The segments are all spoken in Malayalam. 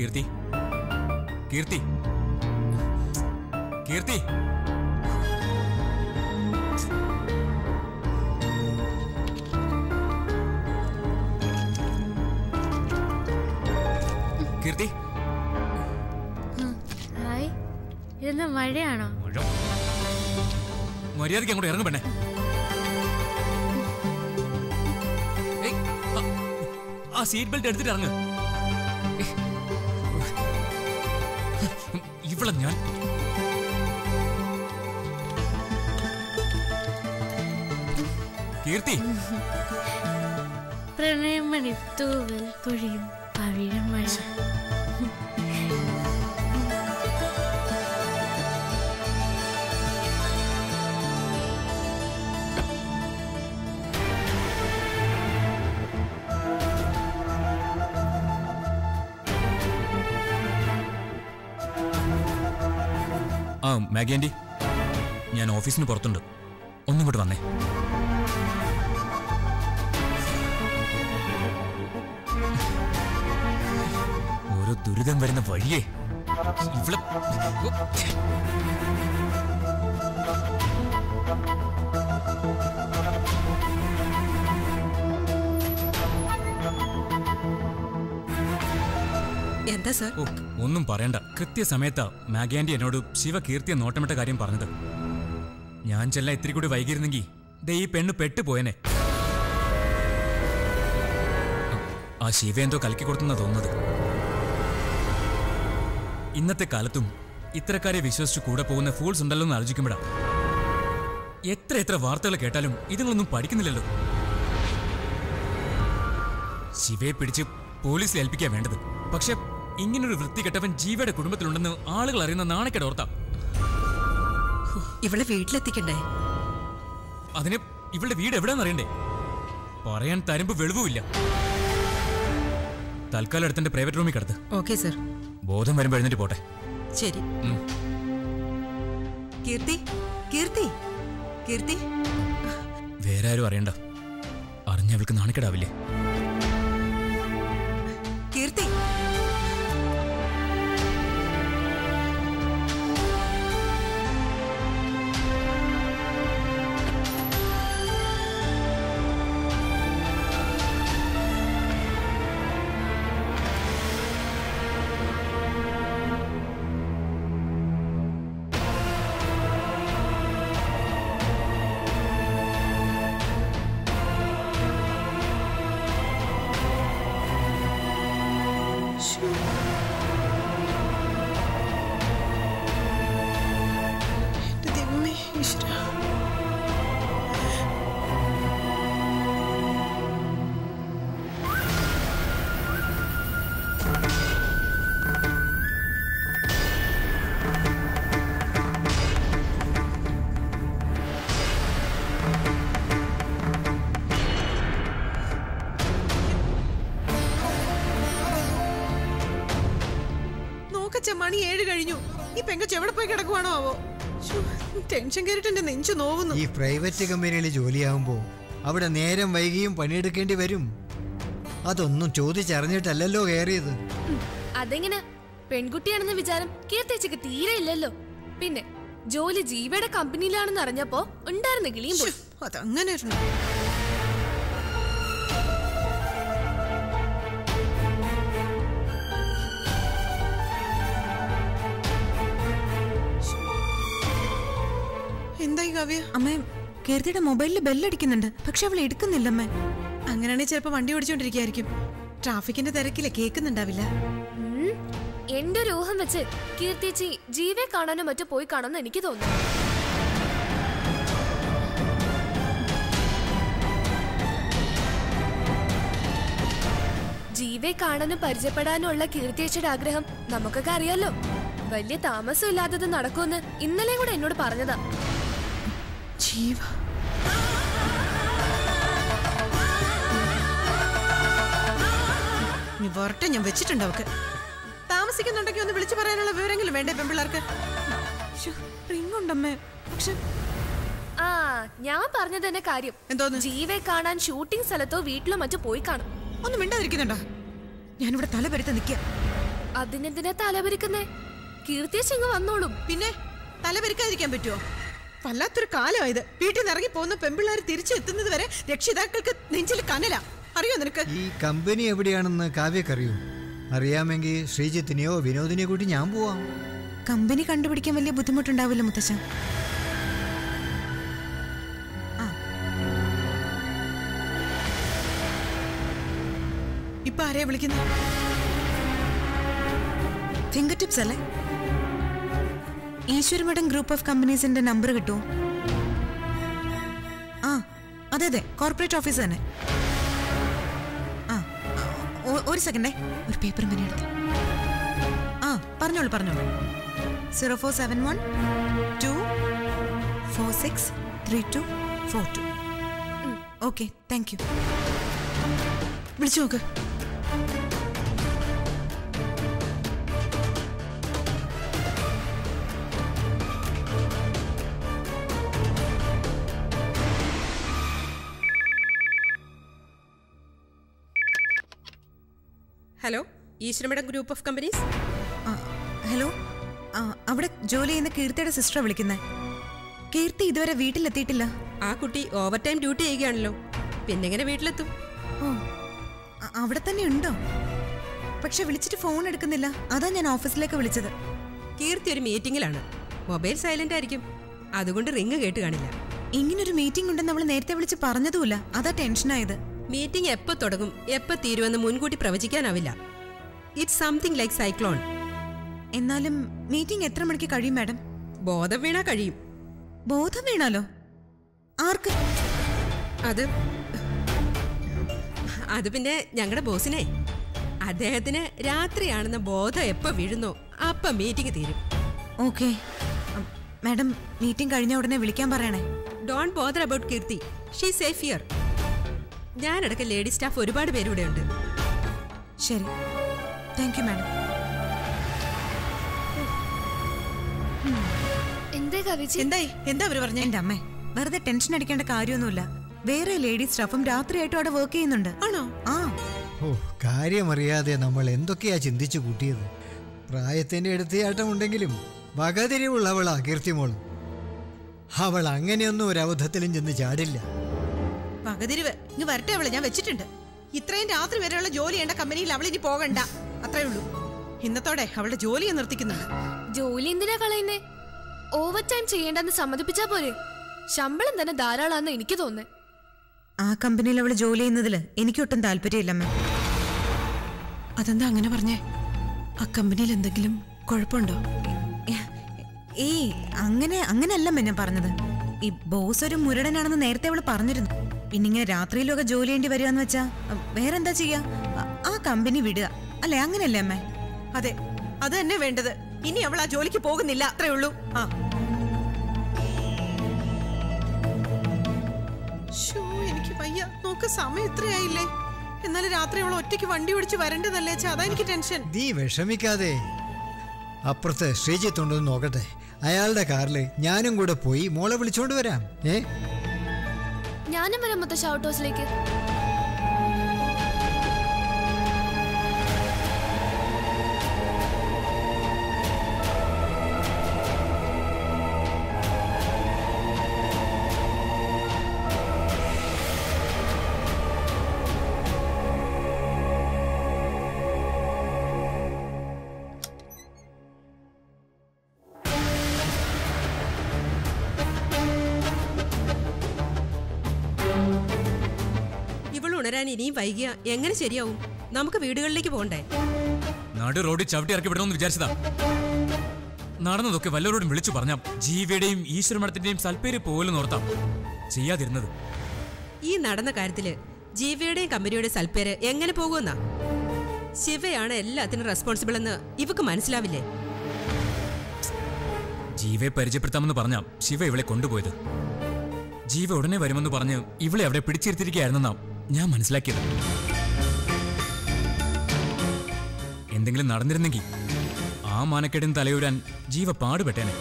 കീർത്തി കീർത്തി കീർത്തി കീർത്തി ഹായ് ഇതെന്താ മഴയാണോ മഴ മര്യാദയ്ക്ക് അങ്ങോട്ട് ഇറങ്ങു പെണ്ണേ ഏയ്, ആ, ആ സീറ്റ് ബെൽറ്റ് എടുത്തിട്ട് ഇറങ്ങ് ഏയ്. ഇവളെ ഞാൻ കീർത്തി പ്രണയമണി തൂവൽ പൊഴിയും പവിഴം മഴ ആ മാഗി ആൻറ്റി ഞാൻ ഓഫീസിന് പുറത്തുണ്ട് ഒന്നും ഇങ്ങോട്ട് വന്നേ ഓരോ ദുരിതം വരുന്ന വഴിയേ ഇവളെ ഓ, ഛെ. എന്താ സർ ഓ ഒന്നും പറയണ്ട കൃത്യസമയത്താ മാഗി ആൻറ്റി എന്നോട് ശിവ കീർത്തിയെ നോട്ടമിട്ട കാര്യം പറഞ്ഞത് ഞാൻ ചെല്ലാൻ ഇത്തിരി കൂടി വൈകിയിരുന്നെങ്കിൽ ദേ ഈ പെണ്ണ് പെട്ടുപോയനെ ആ ശിവ എന്തോ കലക്കി കൊടുത്തെന്നാ തോന്നുന്നത് ഇന്നത്തെ കാലത്തും ഇത്തരക്കാരെ വിശ്വസിച്ച് കൂടെ പോകുന്ന ഫൂൾസ് ഉണ്ടല്ലോ എന്ന് ആലോചിക്കുമ്പോഴാ എത്ര എത്ര വാർത്തകൾ കേട്ടാലും ഇതുങ്ങളൊന്നും പഠിക്കുന്നില്ലല്ലോ ശിവയെ പിടിച്ച് പോലീസിൽ ഏൽപ്പിക്കാൻ വേണ്ടത് പക്ഷെ ഇങ്ങനൊരു വൃത്തികെട്ടവൻ ജീവയുടെ കുടുംബത്തിലുണ്ടെന്ന് ആളുകൾ അറിയുന്ന നാണക്കേട് ഓർത്താ ഇവളെ വീട്ടിലെത്തിക്കണ്ടേ അതിന് ഇവളുടെ വീട് എവിടെയെന്ന് അറിയണ്ടേ പറയാൻ തരുമ്പ് വെളിവുമില്ല തൽക്കാലം എടുത്തിന്റെ പ്രൈവറ്റ് റൂമിൽ കിടത്ത് ഓക്കെ സർ ബോധം വരുമ്പോ എഴുന്നേറ്റ് പോട്ടെ ശരി ഉം. കീർത്തി കീർത്തി കീർത്തി വേറെ ആരും അറിയണ്ട അറിഞ്ഞ അവൾക്ക് നാണക്കേടാവില്ലേ കീർത്തി നോക്കച്ച മണി ഏഴ് കഴിഞ്ഞു ഈ പെങ്കച്ച് എവിടെ പോയി കിടക്കുവാണോ ആവോ ശ്ശോ, ടെൻഷൻ കയറിട്ട് എന്റെ നെഞ്ചു നോവുന്നു ഈ പ്രൈവറ്റ് കമ്പനിയിൽ ജോലിയാകുമ്പോൾ അവിടെ നേരം വൈകിയും പണിയെടുക്കേണ്ടി വരും അതൊന്നും ചോദിച്ചറിഞ്ഞിട്ടല്ലല്ലോ കയറിയത് അതെങ്ങനെ പെൺകുട്ടിയാണെന്ന വിചാരം കീർത്തേച്ചക്ക് തീരെ ഇല്ലല്ലോ പിന്നെ ജോലി ജീവയുടെ കമ്പനിയിലാണെന്ന് അറിഞ്ഞപ്പോ ഉണ്ടായിരുന്ന കിളിയും പോയി. അതങ്ങനെ ഇരുന്നു എന്തായി കാവ്യ അമ്മേ കീർത്തിയുടെ മൊബൈലിൽ ബെല്ലടിക്കുന്നുണ്ട് പക്ഷെ അവൾ എടുക്കുന്നില്ലമ്മേ അങ്ങനെയാണെങ്കിൽ ചിലപ്പോ വണ്ടി ഓടിച്ചോണ്ടിരിക്കായിരിക്കും ട്രാഫിക്കിന്റെ തിരക്കിലെ കേൾക്കുന്നുണ്ടാവില്ല ഉം. എന്റെ ഒരു ഊഹം വെച്ച് കീർത്തിച്ചി ജീവയെ കാണാനോ മറ്റോ പോയി കാണുമെന്ന് എനിക്ക് തോന്നുന്നു ജീവയെ കാണാനും പരിചയപ്പെടാനും ഉള്ള കീർത്തിയച്ചയുടെ ആഗ്രഹം നമുക്കൊക്കെ അറിയാലോ വലിയ താമസം ഇല്ലാത്തത് നടക്കുമെന്ന് ഇന്നലെയും കൂടെ എന്നോട് പറഞ്ഞതാ ജീവ നീ വരട്ടെ ഞാൻ വെച്ചിട്ടുണ്ട് അവക്ക് താമസിക്കുന്നുണ്ടെങ്കിൽ ഒന്ന് വിളിച്ചു പറയാനുള്ള വിവരങ്ങളും വേണ്ടേ പെൺപിള്ളേർക്ക് റിംഗ് ഉണ്ടമ്മേ പക്ഷെ ആ ഞാൻ പറഞ്ഞത് തന്നെ കാര്യം എന്തോന്ന് ജീവയെ കാണാൻ ഷൂട്ടിംഗ് സ്ഥലത്തോ വീട്ടിലോ മറ്റോ പോയി കാണും ഒന്ന് മിണ്ടാതിരിക്കുന്നുണ്ടോ ഞാനിവിടെ തല പരുത്ത നിൽക്കുക അതിനെന്തിനാ തലപരിക്കുന്നേ കീർത്തിയ സിംഗ് വന്നോളും പിന്നെ തലപെരുക്കാതിരിക്കാൻ പറ്റുമോ വല്ലാത്തൊരു കാലമായത് വീട്ടിൽ നിന്ന് ഇറങ്ങി പോകുന്ന പെമ്പിള്ളാർ തിരിച്ചെത്തുന്നത് വരെ രക്ഷിതാക്കൾക്ക് നെഞ്ചിൽ കനല അറിയോ നിനക്ക് ഈ കമ്പനി എവിടെയാണെന്ന് കാവ്യക്കറിയൂ അറിയാമെങ്കിൽ ശ്രീജിത്തിനെയോ വിനോദിനെയോ കൂട്ടി ഞാൻ പോവാം കമ്പനി കണ്ടുപിടിക്കാൻ വലിയ ബുദ്ധിമുട്ടുണ്ടാവില്ല മുത്തശ്ശ ആ ഇപ്പൊ ആരെയാ വിളിക്കുന്നത് ഫിംഗർ ടിപ്സ് അല്ലേ ഈശ്വരമഠം ഗ്രൂപ്പ് ഓഫ് കമ്പനീസിന്റെ നമ്പർ കിട്ടുമോ ആ അതെ അതെ കോർപ്പറേറ്റ് ഓഫീസ് തന്നെ ആ ആ, ഒ- ഒരു സെക്കൻഡേ ഒരു പേപ്പർ ഇങ്ങനെ എടുത്ത് ആ പറഞ്ഞോളൂ പറഞ്ഞോളൂ zero four seven one two four six three two four two okay thank you വിളിച്ചു നോക്ക് hello Eswaramadam group of companies ആ, ഹലോ ആ, അവിടെ ജോലി ചെയ്യുന്ന കീർത്തിയുടെ സിസ്റ്ററെ വിളിക്കുന്നേ കീർത്തി ഇതുവരെ വീട്ടിലെത്തിയിട്ടില്ല ആ കുട്ടി ഓവർ ടൈം ഡ്യൂട്ടി ചെയ്യുകയാണല്ലോ പിന്നെങ്ങനെ വീട്ടിലെത്തും ഓ അ- അവിടെ തന്നെ ഉണ്ടോ പക്ഷെ വിളിച്ചിട്ട് ഫോൺ എടുക്കുന്നില്ല അതാ ഞാൻ ഓഫീസിലേക്ക് വിളിച്ചത് കീർത്തി ഒരു മീറ്റിംഗിലാണ് മൊബൈൽ സൈലന്റ് ആയിരിക്കും അതുകൊണ്ട് റിങ് കേട്ട് കാണില്ല ഇങ്ങനൊരു മീറ്റിംഗ് ഉണ്ടെന്ന് അവൾ നേരത്തെ വിളിച്ച് പറഞ്ഞതുമില്ല അതാ ടെൻഷനായത് മീറ്റിംഗ് എപ്പോ തുടങ്ങും എപ്പോ തീരുമെന്ന് മുൻകൂട്ടി പ്രവചിക്കാനാവില്ല ഇറ്റ്സ് സംതിങ് ലൈക്ക് സൈക്ലോൺ എന്നാലും മീറ്റിംഗ് എത്ര മണിക്ക് കഴിയും മാഡം ബോധം വീണാ കഴിയും ബോധം വീണാലോ ആർക്ക് അത് അത് പിന്നെ ഞങ്ങളുടെ ബോസിനെ അദ്ദേഹത്തിന് രാത്രിയാണെന്ന ബോധം എപ്പോ വീഴുന്നോ അപ്പൊ മീറ്റിംഗ് തീരും ഓക്കെ മാഡം മീറ്റിംഗ് കഴിഞ്ഞ ഉടനെ വിളിക്കാൻ പറയണേ don't bother about Keerthi she safe here ഞാനടക്കം ലേഡി സ്റ്റാഫ് ഒരുപാട് പേര് ഇവിടെ ഉണ്ട് ശരി താങ്ക് യു മാഡം എന്തേ കവിച്ചി എന്തായി എന്താ അവര് പറഞ്ഞേ എന്റെ അമ്മേ വെറുതെ ടെൻഷൻ അടിക്കേണ്ട കാര്യമൊന്നുമില്ല വേറെ ലേഡീസ് സ്റ്റാഫും രാത്രിയായിട്ടും അവിടെ വർക്ക് ചെയ്യുന്നുണ്ട് ആണോ ആ ഓ കാര്യമറിയാതെ നമ്മൾ എന്തൊക്കെയാ ചിന്തിച്ചു കൂട്ടിയത് പ്രായത്തിന്റെ എടുത്തിയാട്ടമുണ്ടെങ്കിലും വകതിരിവുള്ളവളാ കീർത്തിമോൾ അവൾ അങ്ങനെയൊന്നും ഒരു അബദ്ധത്തിലും ചെന്ന് ചാടില്ല പകതിരിവ് ഇങ്ങ് വരട്ടെ അവള് ഞാൻ വെച്ചിട്ടുണ്ട് ഇത്രയും രാത്രി വരെയുള്ള ജോലി ചെയ്യേണ്ട കമ്പനിയിൽ അവൾ ഇനി പോകണ്ട അത്രേ ഉള്ളൂ ഇന്നത്തോടെ അവളുടെ ജോലിയെ നിർത്തിക്കുന്നുണ്ട് ജോലി എന്തിനാ കളയുന്നേ ഓവർ ടൈം ചെയ്യേണ്ടെന്ന് സമ്മതിപ്പിച്ചാ പോരെ ശമ്പളം തന്നെ ധാരാളാന്ന് എനിക്ക് തോന്നുന്നേ ആ കമ്പനിയിൽ അവൾ ജോലി ചെയ്യുന്നതിൽ എനിക്കൊട്ടും താല്പര്യമില്ലമ്മ അതെന്താ അങ്ങനെ പറഞ്ഞേ ആ കമ്പനിയിൽ എന്തെങ്കിലും കുഴപ്പമുണ്ടോ ഏയ് അങ്ങനെ അങ്ങനെയല്ലമ്മ ഞാൻ പറഞ്ഞത് ഈ ബോസ് ഒരു മുരടനാണെന്ന് നേരത്തെ അവള് പറഞ്ഞിരുന്നു പിന്നെ ഇങ്ങനെ രാത്രിയിലൊക്കെ ജോലി ചെയ്യേണ്ടി വരികയെന്ന് വെച്ചാ അ, വേറെന്താ ചെയ്യാ അ, ആ കമ്പനി വിടുക അല്ലെ അങ്ങനെയല്ലേ അമ്മേ അതെ അത് തന്നെ വേണ്ടത് ഇനി അവൾ ആ ജോലിക്ക് പോകുന്നില്ല അത്രേ ഉള്ളൂ ആ ശ്ശോ, എനിക്ക് വയ്യ നോക്ക് സമയം ഇത്രയായില്ലേ എന്നാലും രാത്രി അവൾ ഒറ്റയ്ക്ക് വണ്ടി ഓടിച്ച് വരേണ്ടതല്ലേ അച്ഛാ അതാ എനിക്ക് ടെൻഷൻ നീ വിഷമിക്കാതെ അപ്പുറത്ത് ശ്രീജിത്ത് ഉണ്ടെന്ന് നോക്കട്ടെ അയാളുടെ കാറിൽ ഞാനും കൂടെ പോയി മോളെ വിളിച്ചോണ്ട് വരാം ഏ ഞാനും വരാം മുത്തശ്ശ ഔട്ട് ഹൗസിലേക്ക് ഇവൾ ഉണരാൻ ഇനിയും വൈകിയ എങ്ങനെ ശരിയാവും നമുക്ക് വീടുകളിലേക്ക് പോകണ്ടേ നടു റോഡിൽ ചവിട്ടി ഇറക്കി വിടണമെന്ന് വിചാരിച്ചതാ നടന്നതൊക്കെ വല്ലവരോടും വിളിച്ചു പറഞ്ഞാം ജീവയുടെയും ഈശ്വരമഠത്തിന്റെയും സൽപ്പേര് പോലും ഓർത്താം ചെയ്യാതിരുന്നത് ഈ നടന്ന കാര്യത്തില് ജീവയുടെയും കമ്പനിയുടെയും സൽപ്പേര് എങ്ങനെ പോകുമെന്നാ ശിവയാണ് എല്ലാത്തിനും റെസ്പോൺസിബിൾ എന്ന് ഇവക്ക് മനസ്സിലാവില്ലേ ജീവയെ പരിചയപ്പെടുത്താമെന്ന് പറഞ്ഞ ശിവ ഇവളെ കൊണ്ടുപോയത് ജീവ ഉടനെ വരുമെന്ന് പറഞ്ഞ് ഇവളെ അവിടെ പിടിച്ചിരുത്തിരിക്കുകയായിരുന്നെന്നാ ഞാൻ മനസ്സിലാക്കിയത് എന്തെങ്കിലും നടന്നിരുന്നെങ്കിൽ ആ മാനക്കേടിന് തലയൂരാൻ ജീവ പാടുപെട്ടേനെ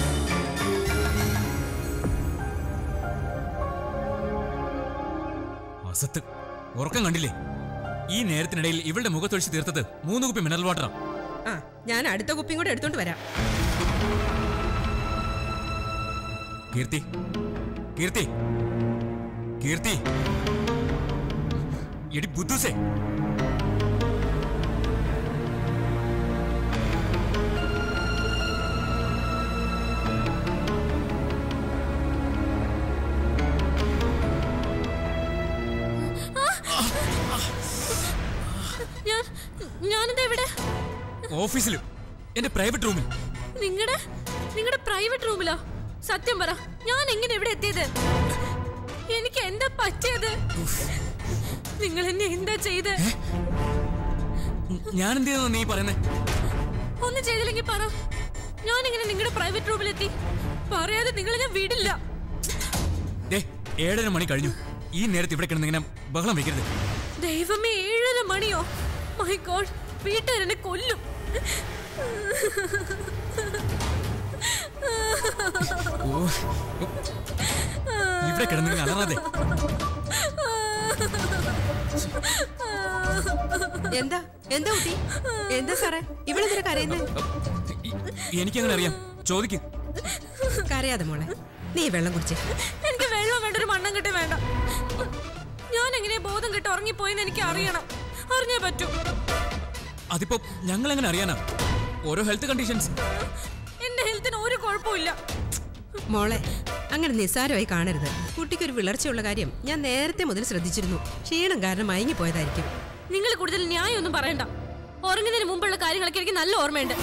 അസത്ത് ഉറക്കം കണ്ടില്ലേ ഈ നേരത്തിനിടയിൽ ഇവളുടെ മുഖത്തൊഴിച്ച് തീർത്തത് മൂന്ന് കുപ്പി മിനറൽ വാട്ടറാ ആ ഞാൻ അടുത്ത കുപ്പിയും കൂടെ എടുത്തോണ്ട് വരാം കീർത്തി കീർത്തി കീർത്തി എടി ബുദ്ധൂസേ ഞാൻ ഞാനെന്താ ഇവിടെ ഓഫീസിലും എന്റെ പ്രൈവറ്റ് റൂമിൽ നിങ്ങളുടെ നിങ്ങളുടെ പ്രൈവറ്റ് റൂമിലോ സത്യം പറ ഞാൻ എങ്ങനെ ഇവിടെ എത്തിയത് എനിക്ക് എന്താ പറ്റിയത് നിങ്ങൾ എന്നെ എന്താ ചെയ്ത് ഞാൻ എന്ത് ചെയ്യുന്നു നീ പറയുന്നേ ഒന്നും ചെയ്തില്ലെങ്കിൽ പറ ഞാൻ എങ്ങനെ നിങ്ങളുടെ പ്രൈവറ്റ് റൂമിലെത്തി പറയാതെ നിങ്ങളെ ഞാൻ വിടില്ല ദേ ഏഴര മണി കഴിഞ്ഞു ഈ നേരത്ത് ഇവിടെ കിടന്ന് ഇങ്ങനെ ബഹളം വെക്കരുത് ദൈവമേ ഏഴര മണിയോ മൈ ഗോഡ് വീട്ടുകാരെന്നെ കൊല്ലും ഓ ഓ. ഇവിടെ കിടന്ന് ഇങ്ങനെ അലറാതെ എന്താ എന്താ കുട്ടി എന്താ സാറേ ഇവിടെ എന്തിനാ കരയുന്നേ എനിക്കങ്ങനെ അറിയാം ചോദിക്കും കരയാതെ മോളെ നീ വെള്ളം കുടിച്ചേ എനിക്ക് വെള്ളം വേണ്ട ഒരു മണ്ണം കെട്ടി വേണ്ട ഞാൻ എങ്ങനെ ബോധം കെട്ട് ഉറങ്ങിപ്പോയെന്ന് എനിക്ക് അറിയണം അറിഞ്ഞേ പറ്റൂ അതിപ്പോ ഞങ്ങൾ എങ്ങനെ അറിയാനാ ഓരോ ഹെൽത്ത് കണ്ടീഷൻസ് എന്റെ ഹെൽത്തിന് ഒരു കുഴപ്പമില്ല മോളെ അങ്ങനെ നിസ്സാരമായി കാണരുത് കുട്ടിക്ക് ഒരു വിളർച്ചയുള്ള കാര്യം ഞാൻ നേരത്തെ മുതൽ ശ്രദ്ധിച്ചിരുന്നു ക്ഷീണം കാരണം മയങ്ങിപ്പോയതായിരിക്കും നിങ്ങൾ കൂടുതൽ ന്യായമൊന്നും പറയണ്ട ഉറങ്ങുന്നതിന് മുമ്പുള്ള കാര്യങ്ങളൊക്കെ എനിക്ക് നല്ല ഓർമ്മയുണ്ട്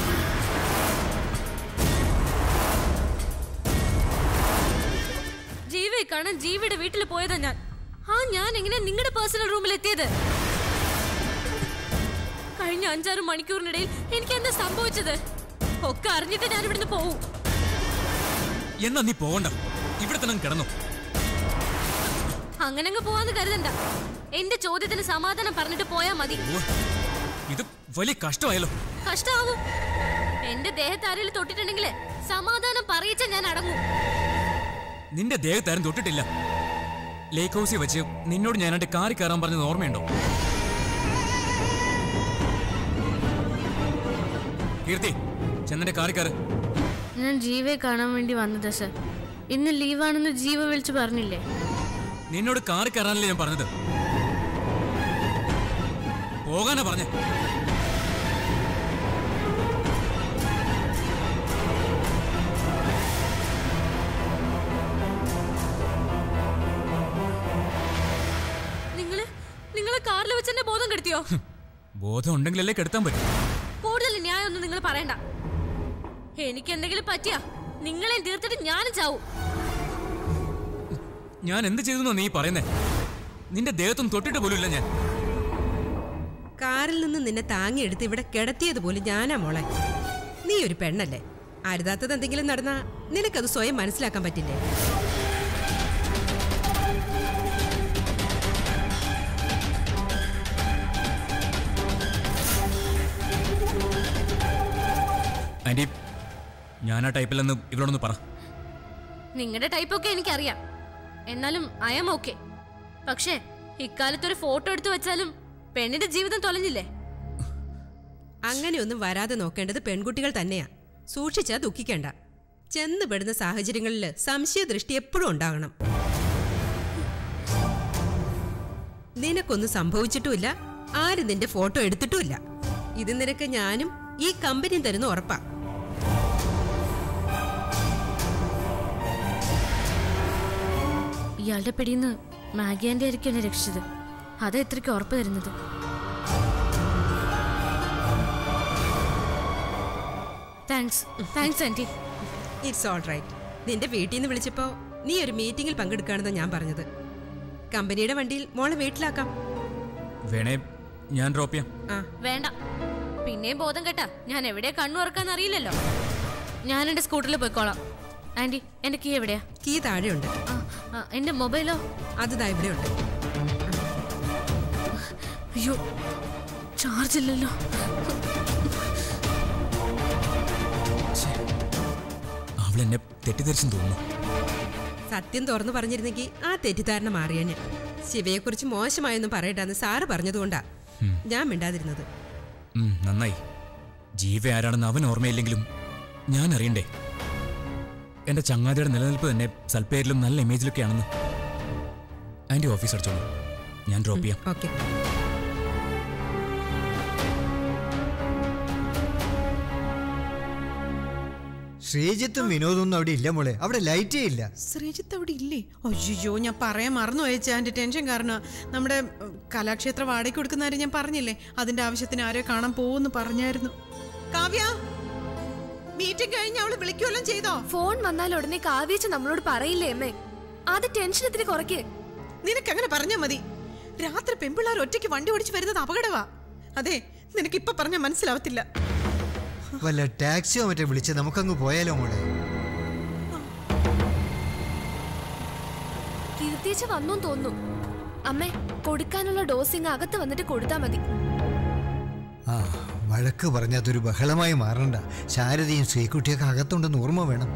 ജീവയെ കാണാൻ ജീവിയുടെ വീട്ടിൽ പോയതാ ഞാൻ ആ ഞാൻ എങ്ങനെയാ നിങ്ങളുടെ പേഴ്സണൽ റൂമിൽ എത്തിയത് കഴിഞ്ഞ അഞ്ചാറ് മണിക്കൂറിനിടയിൽ എനിക്ക് എന്താ സംഭവിച്ചത് ഒക്കെ അറിഞ്ഞിട്ട് ഞാൻ ഇവിടുന്ന് പോവും എന്നാ നീ പോകണ്ട ഇവിടെ തന്നെ അങ്ങ് കിടന്നു അങ്ങനെ അങ്ങ് പോവാന്ന് കരുതണ്ട എന്റെ ചോദ്യത്തിന് സമാധാനം പറഞ്ഞിട്ട് പോയാ മതി ഓ, ഇത് വലിയ കഷ്ടമായല്ലോ കഷ്ടാവും എന്റെ ദേഹത്ത് ആരെങ്കിലും തൊട്ടിട്ടുണ്ടെങ്കിൽ സമാധാനം പറയിച്ച ഞാൻ അടങ്ങും നിന്റെ ദേഹത്താരും തൊട്ടിട്ടില്ല ലേക്ക് ഹൗസിൽ വെച്ച് നിന്നോട് ഞാനായിട്ട് കാറി കയറാൻ പറഞ്ഞത് ഓർമ്മയുണ്ടോ കീർത്തി ചെന്നന്റെ കാറി കയറ് ഞാൻ ജീവയെ കാണാൻ വേണ്ടി വന്നതാ സർ ഇന്ന് ലീവാണെന്ന് ജീവ വിളിച്ചു പറഞ്ഞില്ലേ നിന്നോട് കാറി കയറാനല്ലേ ഞാൻ പറഞ്ഞത് പോകാനാ പറഞ്ഞേ നിങ്ങള് നിങ്ങളെ കാറിൽ വെച്ച് എന്നെ ബോധം കെടുത്തിയോ ബോധം ഉണ്ടെങ്കിലല്ലേ കെടുത്താൻ പറ്റും കൂടുതൽ ന്യായമൊന്നും നിങ്ങൾ പറയണ്ട എനിക്ക് എന്തെങ്കിലും പറ്റിയാ നിങ്ങളെ തീർത്തിട്ട് ഞാനും ചാവും ഞാൻ എന്ത് ചെയ്തു നീ പറയുന്നേ നിന്റെ ദേഹത്തൊന്നും തൊട്ടിട്ട് പോലും ഇല്ല ഞാൻ കാറിൽ നിന്ന് നിന്നെ താങ്ങിയെടുത്ത് ഇവിടെ കിടത്തിയത് പോലും ഞാനാ മോളെ നീ ഒരു പെണ്ണല്ലേ അരുതാത്തത് എന്തെങ്കിലും നടന്നാ നിനക്കത് സ്വയം മനസ്സിലാക്കാൻ പറ്റില്ലേ ആന്റി ഞാൻ ആ ടൈപ്പിലെന്ന് ഇവളോടൊന്ന് പറ നിങ്ങളുടെ ടൈപ്പൊക്കെ എനിക്കറിയാം എന്നാലും ഐ എം ഓക്കെ പക്ഷേ ഇക്കാലത്ത് ഒരു ഫോട്ടോ എടുത്തു വെച്ചാലും പെണ്ണിന്റെ ജീവിതം തൊലഞ്ഞില്ലേ അങ്ങനെയൊന്നും വരാതെ നോക്കേണ്ടത് പെൺകുട്ടികൾ തന്നെയാ സൂക്ഷിച്ചാ ദുഃഖിക്കണ്ട ചെന്ന് പെടുന്ന സാഹചര്യങ്ങളിൽ സംശയദൃഷ്ടി എപ്പോഴും ഉണ്ടാകണം നിനക്കൊന്നും സംഭവിച്ചിട്ടുമില്ല ആരും നിന്റെ ഫോട്ടോ എടുത്തിട്ടുമില്ല ഇത് നിനക്ക് ഞാനും ഈ കമ്പനിയും തരുന്ന ഉറപ്പാ ഇയാളുടെ പിടിയിൽ മാഗി ആൻറ്റി ആയിരിക്കും എന്നെ രക്ഷിച്ചത് അതാ ഇത്രയ്ക്ക് ഉറപ്പ് തരുന്നത് thanks thanks aunty it's all right നിന്റെ വീട്ടിൽ നിന്ന് വിളിച്ചപ്പോ നീ ഒരു മീറ്റിംഗിൽ പങ്കെടുക്കുകയാണെന്ന് ഞാൻ പറഞ്ഞത് കമ്പനിയുടെ വണ്ടിയിൽ മോളെ വീട്ടിലാക്കാം വേണേ ഞാൻ ഡ്രോപ്പ് ചെയ്യാം ആ വേണ്ട പിന്നെയും ബോധം കേട്ടാ ഞാൻ എവിടെ കണ്ണു തുറക്കാന്ന് അറിയില്ലല്ലോ ഞാൻ എൻ്റെ സ്കൂട്ടറിൽ പോയിക്കോളാം ആൻറ്റി എൻ്റെ കീ എവിടെയാ കീ താഴെയുണ്ട് ആ, ആ, എൻ്റെ മൊബൈലോ അത് ദാ ഇവിടെയുണ്ട് അയ്യോ ചാർജ് ഇല്ലല്ലോ അവളെന്നെ തെറ്റിദ്ധരിച്ചെന്ന് തോന്നുന്നു സത്യം തുറന്നു പറഞ്ഞിരുന്നെങ്കിൽ ആ തെറ്റിദ്ധാരണ മാറിയനെ ശിവയെക്കുറിച്ച് മോശമായൊന്നും പറയട്ടാന്ന് സാറ് പറഞ്ഞതുകൊണ്ടാ ഞാൻ മിണ്ടാതിരുന്നത് ഉം, നന്നായി ജീവ ആരാണെന്ന് അവൻ ഓർമ്മയില്ലെങ്കിലും ഞാൻ അറിയണ്ടേ എന്റെ ചങ്ങാതിയുടെ നിലനിൽപ്പ് തന്നെ സൽപ്പേരിലും നല്ല ഇമേജിലൊക്കെയാണെന്ന് ആന്റി ഓഫീസ് അടിച്ചോളൂ ഞാൻ ഡ്രോപ്പ് ചെയ്യാം ഓക്കെ ശ്രീജിത്തും വിനോദൊന്നും അവിടെ ഇല്ല മോളെ അവിടെ ലൈറ്റേ ഇല്ല ശ്രീജിത്ത് അവിടെ ഇല്ലേ അയ്യോ ഞാൻ പറയാൻ മറന്നു അയച്ചാ എന്റെ ടെൻഷൻ കാരണം നമ്മുടെ ഉം, കലാക്ഷേത്ര വാടകയ്ക്ക് കൊടുക്കുന്നവരെ ഞാൻ പറഞ്ഞില്ലേ അതിന്റെ ആവശ്യത്തിന് ആരോ കാണാൻ പോകുമെന്ന് പറഞ്ഞായിരുന്നു കാവ്യ മീറ്റിംഗ് കഴിഞ്ഞ് അവള് വിളിക്കുവല്ലോ ചെയ്തോ ഫോൺ വന്നാൽ ഉടനെ കാവ്യച്ച് നമ്മളോട് പറയില്ലേ അമ്മേ അത് ടെൻഷൻ ഇത്തിരി കുറയ്ക്കേ നിനക്കങ്ങനെ പറഞ്ഞാ മതി രാത്രി പെമ്പിള്ളാർ ഒറ്റയ്ക്ക് വണ്ടി ഓടിച്ച് വരുന്നത് അപകടവാ അതെ നിനക്ക് ഇപ്പൊ പറഞ്ഞാൽ മനസ്സിലാവത്തില്ല വല്ല ടാക്സിയോ മറ്റേ വിളിച്ച് നമുക്കങ്ങ് പോയാലോ മോളെ കീർത്തിയച്ച വന്നു തോന്നുന്നു അമ്മേ കൊടുക്കാനുള്ള ഡോസിങ് അകത്ത് വന്നിട്ട് കൊടുത്താ മതി ആ വഴക്ക് പറഞ്ഞ അതൊരു ബഹളമായി മാറണ്ട ശാരദയും ശ്രീകുട്ടിയൊക്കെ അകത്തുണ്ടെന്ന് ഓർമ്മ വേണം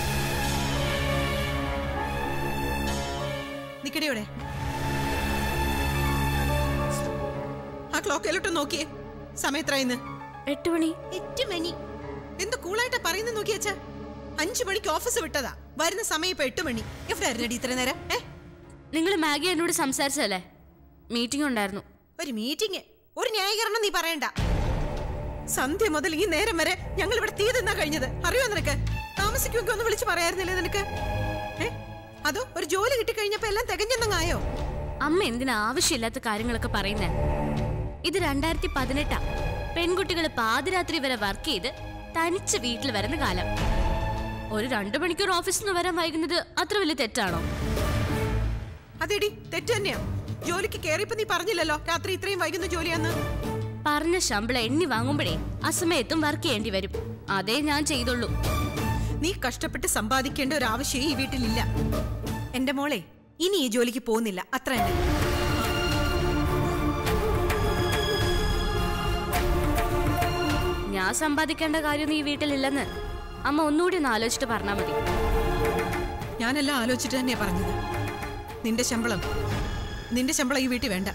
നിക്കടിയോടെ ആ ക്ലോക്കിലോട്ട് നോക്കിയേ സമയത്രായിന്ന് എട്ട് മണി എട്ട് മണി എന്ത് കൂളായിട്ടാ പറയുന്നത് നോക്കിയച്ചാ അഞ്ചു മണിക്ക് ഓഫീസ് വിട്ടതാ വരുന്ന സമയം ഇപ്പൊ എട്ട് മണി എവിടെ ആയിരുന്നടി ഇത്ര നേരം ഏ നിങ്ങൾ മാഗി എന്നോട് സംസാരിച്ചതല്ലേ മീറ്റിംഗ് ഉണ്ടായിരുന്നു ഒരു മീറ്റിംഗ് ഒരു ന്യായീകരണം നീ പറയണ്ട സന്ധ്യ മുതൽ ഈ നേരം വരെ ഞങ്ങൾ ഇവിടെ തീ തിന്നാ കഴിഞ്ഞത് അറിയോ നിനക്ക് താമസിക്കുമെങ്കിൽ ഒന്ന് വിളിച്ച് പറയായിരുന്നില്ലേ നിനക്ക് ഏ അതോ ഒരു ജോലി കിട്ടിക്കഴിഞ്ഞപ്പോ എല്ലാം തികഞ്ഞെന്നങ്ങായോ അമ്മ എന്തിനാ ആവശ്യമില്ലാത്ത കാര്യങ്ങളൊക്കെ പറയുന്നേ ഇത് രണ്ടായിരത്തി പതിനെട്ടാ പെൺകുട്ടികൾ പാതിരാത്രി വരെ വർക്ക് ചെയ്ത് തനിച്ച് വീട്ടിൽ വരുന്ന കാലം ഒരു രണ്ടു മണിക്കൂർ ഓഫീസിൽ നിന്ന് വരാൻ വൈകുന്നത് അത്ര വലിയ തെറ്റാണോ അതെടി തെറ്റ് തന്നെയാ ജോലിക്ക് കേറിയപ്പോ നീ പറഞ്ഞില്ലല്ലോ രാത്രി ഇത്രയും വൈകുന്ന ജോലിയാന്ന് പറഞ്ഞ ശമ്പളം എണ്ണി വാങ്ങുമ്പോഴേ അസമയത്തും വർക്ക് ചെയ്യേണ്ടി വരും അതേ ഞാൻ ചെയ്തുള്ളൂ നീ കഷ്ടപ്പെട്ട് സമ്പാദിക്കേണ്ട ഒരു ആവശ്യം ഈ വീട്ടിലില്ല എന്റെ മോളെ ഇനി ഈ ജോലിക്ക് പോകുന്നില്ല അത്ര തന്നെ ഞാൻ സമ്പാദിക്കേണ്ട കാര്യമൊന്നും ഈ വീട്ടിലില്ലെന്ന് അമ്മ ഒന്നുകൂടി ഒന്ന് ആലോചിച്ചിട്ട് പറഞ്ഞാൽ മതി ഞാനെല്ലാം ആലോചിച്ചിട്ട് തന്നെയാ പറഞ്ഞത് നിന്റെ ശമ്പളം നിന്റെ ശമ്പളം ഈ വീട്ടിൽ വേണ്ട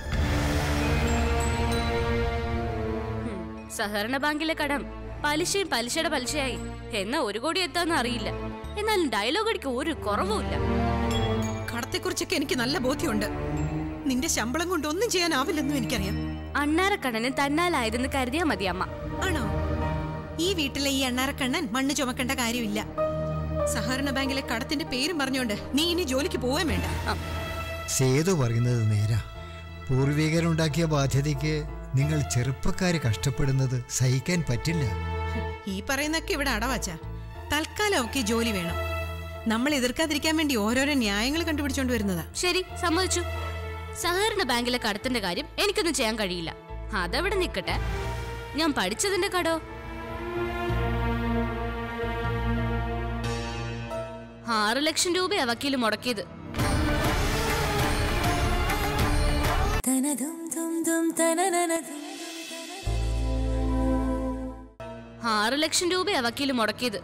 ഉം. സഹകരണ ബാങ്കിലെ കടം പലിശയും പലിശയുടെ പലിശയായി എന്നാ ഒരു കോടി എത്താന്ന് അറിയില്ല എന്നാലും ഡയലോഗ് അടിക്ക് ഒരു കുറവുമില്ല കടത്തെക്കുറിച്ചൊക്കെ എനിക്ക് നല്ല ബോധ്യമുണ്ട് നിന്റെ ശമ്പളം കൊണ്ട് ഒന്നും ചെയ്യാനാവില്ലെന്നും എനിക്കറിയാം അണ്ണാരക്കണ്ണന് തന്നാലായതെന്ന് കരുതിയാ മതി അമ്മ ആണോ ഈ വീട്ടിലെ ഈ എണ്ണാരക്കണ്ണൻ മണ്ണ് ചുമക്കേണ്ട കാര്യമില്ല സഹകരണ ബാങ്കിലെ കടത്തിന്റെ പേരും പറഞ്ഞുകൊണ്ട് നീ ഇനി ജോലിക്ക് പോവാൻ വേണ്ട സേതു പറയുന്നത് നേരാ പൂർവികരുണ്ടാക്കിയ ബാധ്യതയ്ക്ക് നിങ്ങൾ ചെറുപ്പക്കാര് കഷ്ടപ്പെടുന്നത് സഹിക്കാൻ പറ്റില്ല ഈ പറയുന്നൊക്കെ ഇവിടെ അടവാച്ച തൽക്കാലം ഒക്കെ ജോലി വേണം നമ്മൾ എതിർക്കാതിരിക്കാൻ വേണ്ടി ഓരോരോ ന്യായങ്ങൾ കണ്ടുപിടിച്ചോണ്ട് വരുന്നതാ ശരി സമ്മതിച്ചു സഹകരണ ബാങ്കിലെ കടത്തിന്റെ കാര്യം എനിക്കൊന്നും ചെയ്യാൻ കഴിയില്ല അതവിടെ നിൽക്കട്ടെ ഞാൻ പഠിച്ചതിന്റെ കടോ ആറ് ലക്ഷം രൂപയാ വക്കീല് മുടക്കിയത് ആറ് ലക്ഷം രൂപയാ വക്കീല് മുടക്കിയത്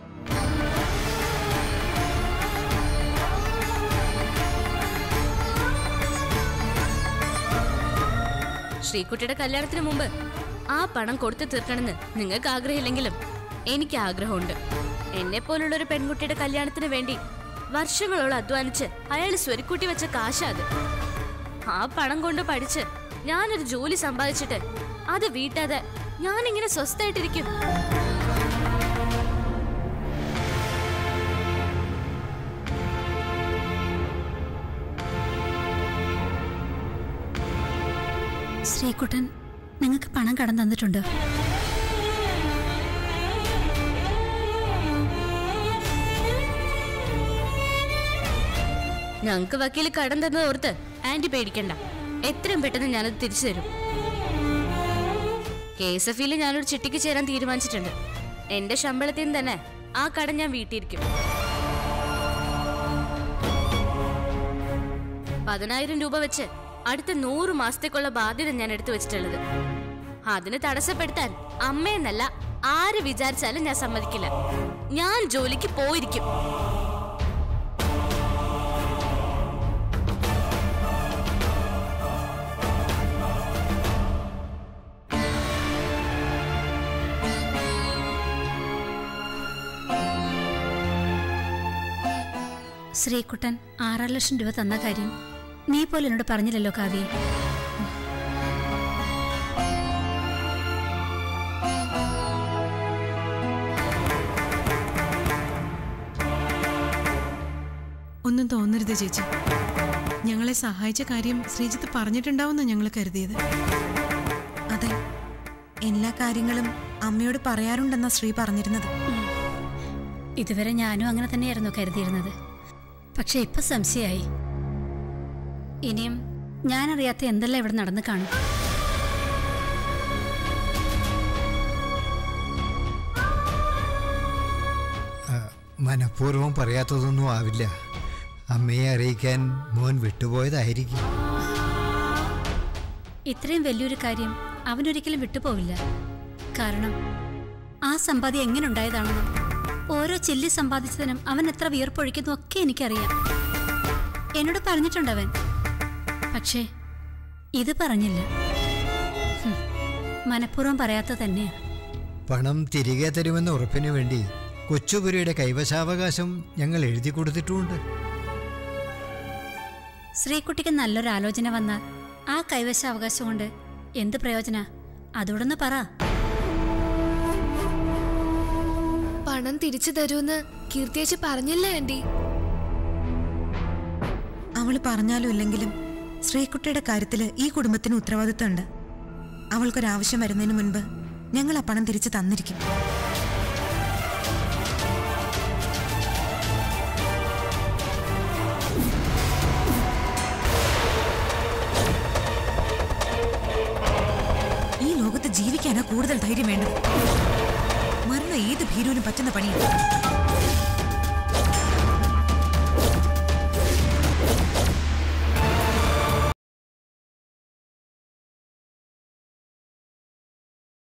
ശ്രീകുട്ടിയുടെ കല്യാണത്തിന് മുമ്പ് ആ പണം കൊടുത്തു തീർക്കണമെന്ന് നിങ്ങൾക്ക് ആഗ്രഹമില്ലെങ്കിലും എനിക്ക് ആഗ്രഹമുണ്ട് എന്നെ പോലുള്ള ഒരു പെൺകുട്ടിയുടെ കല്യാണത്തിന് വേണ്ടി വർഷങ്ങളോളം അധ്വാനിച്ച് അയാൾ സ്വരുക്കൂട്ടി വെച്ച കാശാ അത് ആ പണം കൊണ്ട് പഠിച്ച് ഞാനൊരു ജോലി സമ്പാദിച്ചിട്ട് അത് വീട്ടാതെ ഞാനിങ്ങനെ സ്വസ്ഥായിട്ടിരിക്കും ശ്രീകുട്ടൻ നിങ്ങൾക്ക് പണം കടം തന്നിട്ടുണ്ടോ ഞങ്ങക്ക് വക്കീല് കടം തന്നത് ഓർത്ത് ആന്റി പേടിക്കണ്ട എത്രയും പെട്ടെന്ന് ഞാനത് തിരിച്ചു തരും കെ എസ് എഫ് ഇയിൽ ഞാനൊരു ചിട്ടിക്ക് ചേരാൻ തീരുമാനിച്ചിട്ടുണ്ട് എന്റെ ശമ്പളത്തിൽ നിന്ന് തന്നെ ആ കടം ഞാൻ വീട്ടിയിരിക്കും പതിനായിരം രൂപ വെച്ച് അടുത്ത നൂറ് മാസത്തേക്കുള്ള ബാധ്യത ഞാൻ എടുത്തു വെച്ചിട്ടുള്ളത് അതിന് തടസ്സപ്പെടുത്താൻ അമ്മയെന്നല്ല ആര് വിചാരിച്ചാലും ഞാൻ സമ്മതിക്കില്ല ഞാൻ ജോലിക്ക് പോയിരിക്കും ശ്രീകുട്ടൻ ആറാറ് ലക്ഷം രൂപ തന്ന കാര്യം നീ പോലും എന്നോട് പറഞ്ഞില്ലല്ലോ കാവ്യ ഒന്നും തോന്നരുത് ചേച്ചി ഞങ്ങളെ സഹായിച്ച കാര്യം ശ്രീജിത്ത് പറഞ്ഞിട്ടുണ്ടാവുന്ന ഞങ്ങൾ കരുതിയത് അതെ എല്ലാ കാര്യങ്ങളും അമ്മയോട് പറയാറുണ്ടെന്നാ ശ്രീ പറഞ്ഞിരുന്നത് ഇതുവരെ ഞാനും അങ്ങനെ തന്നെയായിരുന്നു കരുതിയിരുന്നത് പക്ഷെ ഇപ്പൊ സംശയമായി ഇനിയും ഞാനറിയാത്ത എന്തെല്ലാം ഇവിടെ നടന്നു കാണും ആ, മനഃപൂർവ്വം പറയാത്തതൊന്നും ആവില്ല അമ്മയെ അറിയിക്കാൻ മോൻ വിട്ടുപോയതായിരിക്കും ഇത്രയും വലിയൊരു കാര്യം അവനൊരിക്കലും വിട്ടുപോവില്ല കാരണം ആ സമ്പാദ്യം എങ്ങനെ ഉണ്ടായതാണെന്നും ഓരോ ചില്ലി സമ്പാദിച്ചതിനും അവൻ എത്ര വിയർപ്പൊഴിക്കുന്നു ഒക്കെ എനിക്കറിയാം എന്നോട് പറഞ്ഞിട്ടുണ്ട് അവൻ പക്ഷേ ഇത് പറഞ്ഞില്ല ഹും, മനഃപൂർവ്വം പറയാത്ത തന്നെയാ പണം തിരികെ തരുമെന്ന ഉറപ്പിന് വേണ്ടി കൊച്ചുപുരിയുടെ കൈവശാവകാശം ഞങ്ങൾ എഴുതി കൊടുത്തിട്ടുമുണ്ട് ശ്രീകുട്ടിക്ക് നല്ലൊരു ആലോചന വന്നാൽ ആ കൈവശാവകാശം കൊണ്ട് എന്ത് പ്രയോജന അതോടൊന്ന് പറ പണം തിരിച്ചു തരൂന്ന് കീർത്തിയേച്ചി പറഞ്ഞില്ല ആന്റി അവള് പറഞ്ഞാലും ഇല്ലെങ്കിലും ശ്രീകുട്ടിയുടെ കാര്യത്തില് ഈ കുടുംബത്തിന് ഉത്തരവാദിത്തമുണ്ട് അവൾക്കൊരാവശ്യം വരുന്നതിന് മുൻപ് ഞങ്ങൾ ആ പണം തിരിച്ചു തന്നിരിക്കും ഈ ലോകത്ത് ജീവിക്കാനാ കൂടുതൽ ധൈര്യം വേണ്ടത് മരണം ഏത് ഭീരുവിനും പറ്റുന്ന പണിയാണ്